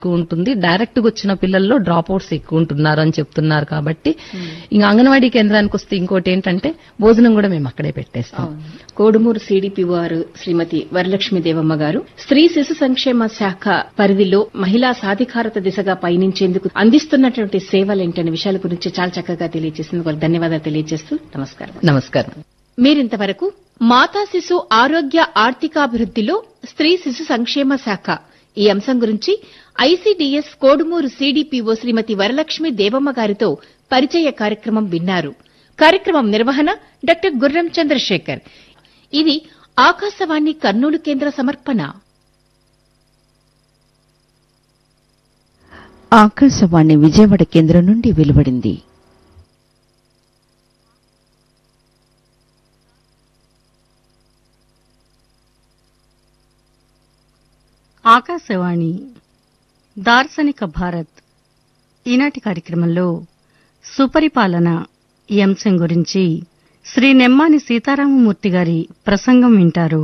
ఎక్కువ ఉంటుంది డైరెక్ట్ గా వచ్చిన పిల్లల్లో డ్రాప్ అవుట్స్ ఎక్కువ ఉంటున్నారు అని చెప్తున్నారు కాబట్టి ఇంకా అంగన్వాడీ కేంద్రానికి వస్తే ఇంకోటి ఏంటంటే భోజనం కూడా మేము అక్కడే పెట్టేస్తాం కోడుమూరు సిడిపి వారు శ్రీమతి వరలక్ష్మి దేవమ్మ గారు స్త్రీ శిశు సంక్షేమ శాఖ పరిధిలో మహిళా సాధికారత దిశగా పయనించేందుకు అందిస్తున్నటువంటి సేవలేంటనే విషయాల గురించి చాలా చక్కగా తెలియజేసింది వాళ్ళకి ధన్యవాదాలు తెలియజేస్తూ నమస్కారం నమస్కారం మీరింతవరకు మాతా శిశు ఆరోగ్య ఆర్థికాభివృద్దిలో స్త్రీ శిశు సంక్షేమ శాఖ ఈ అంశం గురించి ఐసీడీఎస్ కోడుమూరు సీడీపీఓ శ్రీమతి వరలక్ష్మి దేవమ్మ గారితో పరిచయ కార్యక్రమం విన్నారు కార్యక్రమం నిర్వహణ డాక్టర్ గుర్రం చంద్రశేఖర్ ఇది ఆకాశవాణి కర్నూలు కేంద్ర సమర్పణ ఆకాశవాణి విజయవాడ కేంద్రం నుండి వెలువడింది ఆకాశవాణి దార్శనిక భారత్ ఈనాటి కార్యక్రమంలో సుపరిపాలన ఈ అంశం గురించి శ్రీ నెమ్మాని సీతారామమూర్తి గారి ప్రసంగం వింటారు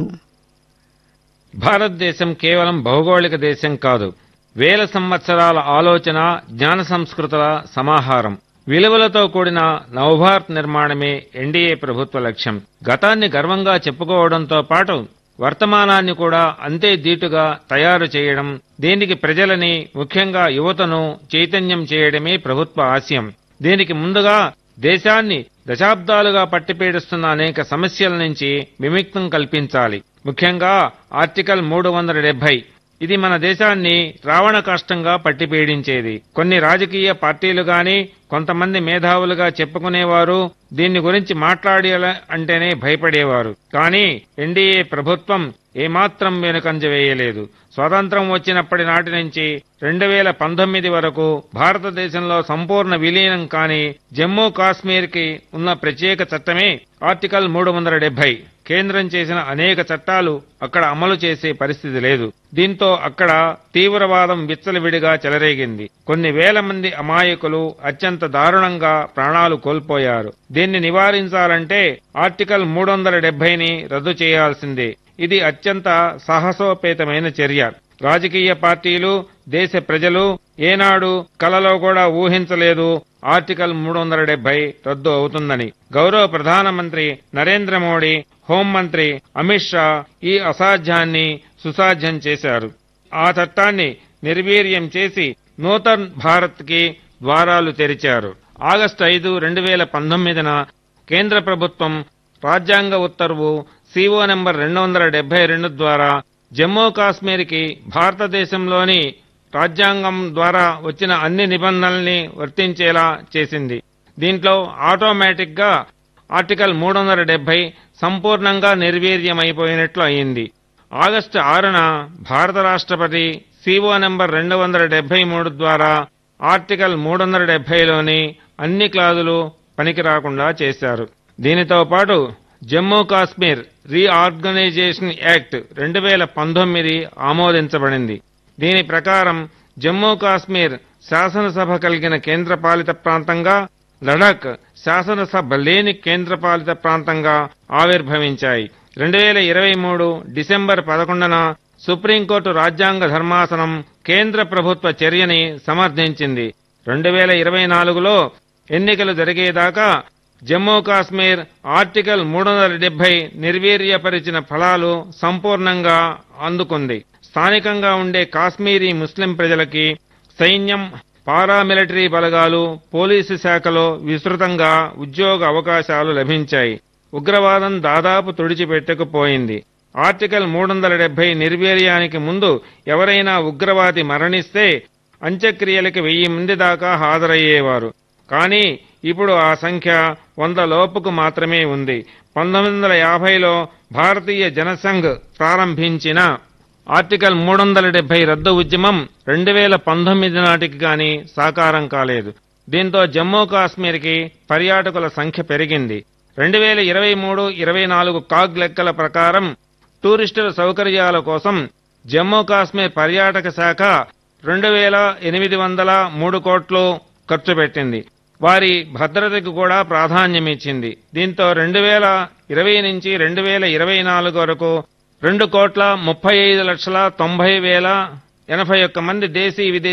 భారతదేశం కేవలం భౌగోళిక దేశం కాదు వేల సంవత్సరాల ఆలోచన జ్ఞాన సంస్కృతుల సమాహారం విలువలతో కూడిన నవభారత్ నిర్మాణమే ఎన్డీఏ ప్రభుత్వ లక్ష్యం గతాన్ని గర్వంగా చెప్పుకోవడంతో పాటు వర్తమానాన్ని కూడా అంతే దీటుగా తయారు చేయడం దీనికి ప్రజలని ముఖ్యంగా యువతను చైతన్యం చేయడమే ప్రభుత్వ ఆశయం దీనికి ముందుగా దేశాన్ని దశాబ్దాలుగా పట్టిపీడిస్తున్న అనేక సమస్యల నుంచి విముక్తం కల్పించాలి ముఖ్యంగా ఆర్టికల్ మూడు వందల డెబ్బై ఇది మన దేశాన్ని రావణ కాష్టంగా పట్టిపీడించేది కొన్ని రాజకీయ పార్టీలు గాని కొంతమంది మేధావులుగా చెప్పుకునేవారు దీన్ని గురించి మాట్లాడే అంటేనే భయపడేవారు కానీ ఎన్డీఏ ప్రభుత్వం ఏమాత్రం వెనుకంజ వేయలేదు స్వాతంత్రం వచ్చినప్పటి నాటి నుంచి రెండు వేల పంతొమ్మిది వరకు భారతదేశంలో సంపూర్ణ విలీనం కాని జమ్మూ కాశ్మీర్ కి ఉన్న ప్రత్యేక చట్టమే ఆర్టికల్ మూడు వందల డెబ్బై కేంద్రం చేసిన అనేక చట్టాలు అక్కడ అమలు చేసే పరిస్థితి లేదు దీంతో అక్కడ తీవ్రవాదం విచ్చలవిడిగా చెలరేగింది కొన్ని వేల మంది అమాయకులు అత్యంత దారుణంగా ప్రాణాలు కోల్పోయారు దీన్ని నివారించాలంటే ఆర్టికల్ మూడు వందల డెబ్బైని రద్దు చేయాల్సిందే ఇది అత్యంత సాహసోపేతమైన చర్య రాజకీయ పార్టీలు దేశ ప్రజలు ఏనాడు కలలో కూడా ఊహించలేదు ఆర్టికల్ మూడు వందల డెబ్బై రద్దు అవుతుందని గౌరవ ప్రధానమంత్రి నరేంద్ర మోడీ హోంమంత్రి అమిత్ షా ఈ అసాధ్యాన్ని సుసాధ్యం చేశారు ఆ చట్టాన్ని నిర్వీర్యం చేసి నూతన్ భారత్ కి ద్వారాలు తెరిచారు ఆగస్టు ఐదు రెండు వేల పంతొమ్మిదిన కేంద్ర ప్రభుత్వం రాజ్యాంగ ఉత్తర్వు సిఓ నెంబర్ రెండు వందల డెబ్బై రెండు ద్వారా జమ్మూ కాశ్మీర్ కి భారతదేశంలోని రాజ్యాంగం ద్వారా వచ్చిన అన్ని నిబంధనల్ని వర్తించేలా చేసింది దీంట్లో ఆటోమేటిక్ గా ఆర్టికల్ మూడు వందల డెబ్బై సంపూర్ణంగా నిర్వీర్యమైపోయినట్లు అయింది ఆగస్టు ఆరున భారత రాష్ట్రపతి సిఓ నెంబర్ రెండు వందల డెబ్బై మూడు ద్వారా ఆర్టికల్ మూడు వందల డెబ్బైలోని అన్ని క్లాజులు పనికి రాకుండా చేశారు దీనితో పాటు జమ్మూ కాశ్మీర్ రీఆర్గనైజేషన్ యాక్ట్ రెండు వేల పంతొమ్మిది ఆమోదించబడింది దీని ప్రకారం జమ్మూ కాశ్మీర్ శాసనసభ కలిగిన కేంద్రపాలిత ప్రాంతంగా లడాక్ శాసనసభ లేని కేంద్రపాలిత ప్రాంతంగా ఆవిర్భవించాయి రెండు వేల ఇరవై మూడు డిసెంబర్ పదకొండున సుప్రీంకోర్టు రాజ్యాంగ ధర్మాసనం కేంద్ర ప్రభుత్వ చర్యని సమర్థించింది రెండు వేల ఇరవై నాలుగులో ఎన్నికలు జరిగేదాకా జమ్మూ కాశ్మీర్ ఆర్టికల్ మూడు వందల డెబ్బై నిర్వీర్యపరిచిన ఫలాలు సంపూర్ణంగా అందుకుంది స్థానికంగా ఉండే కాశ్మీరీ ముస్లిం ప్రజలకి సైన్యం పారామిలిటరీ బలగాలు పోలీసు శాఖలో విస్తృతంగా ఉద్యోగ అవకాశాలు లభించాయి ఉగ్రవాదం దాదాపు తుడిచిపెట్టకపోయింది ఆర్టికల్ మూడు వందల డెబ్బై నిర్వీర్యానికి ముందు ఎవరైనా ఉగ్రవాది మరణిస్తే అంత్యక్రియలకి వెయ్యి మంది దాకా హాజరయ్యేవారు కానీ ఇప్పుడు ఆ సంఖ్య వంద లోపుకు మాత్రమే ఉంది పంతొమ్మిది వందల యాభైలో భారతీయ జనసంఘ్ ప్రారంభించిన ఆర్టికల్ మూడు వందల డెబ్బై రద్దు ఉద్యమం రెండు వేల పంతొమ్మిది నాటికి గాని సాకారం కాలేదు దీంతో జమ్మూ కాశ్మీర్కి పర్యాటకుల సంఖ్య పెరిగింది రెండు వేల ఇరవై మూడు ఇరవై నాలుగు కాగ్ లెక్కల ప్రకారం టూరిస్టుల సౌకర్యాల కోసం జమ్మూ కాశ్మీర్ పర్యాటక శాఖ రెండు వేల ఎనిమిది వందల మూడు కోట్లు ఖర్చు పెట్టింది వారి భద్రతకు కూడా ప్రాధాన్యమిచ్చింది దీంతో రెండు వేల ఇరవై నుంచి రెండు వేల ఇరవై నాలుగు వరకు రెండు కోట్ల ముప్పై ఐదు లక్షల తొంభై వేల ఎనభై ఒక్క మంది దేశీ విదేశీ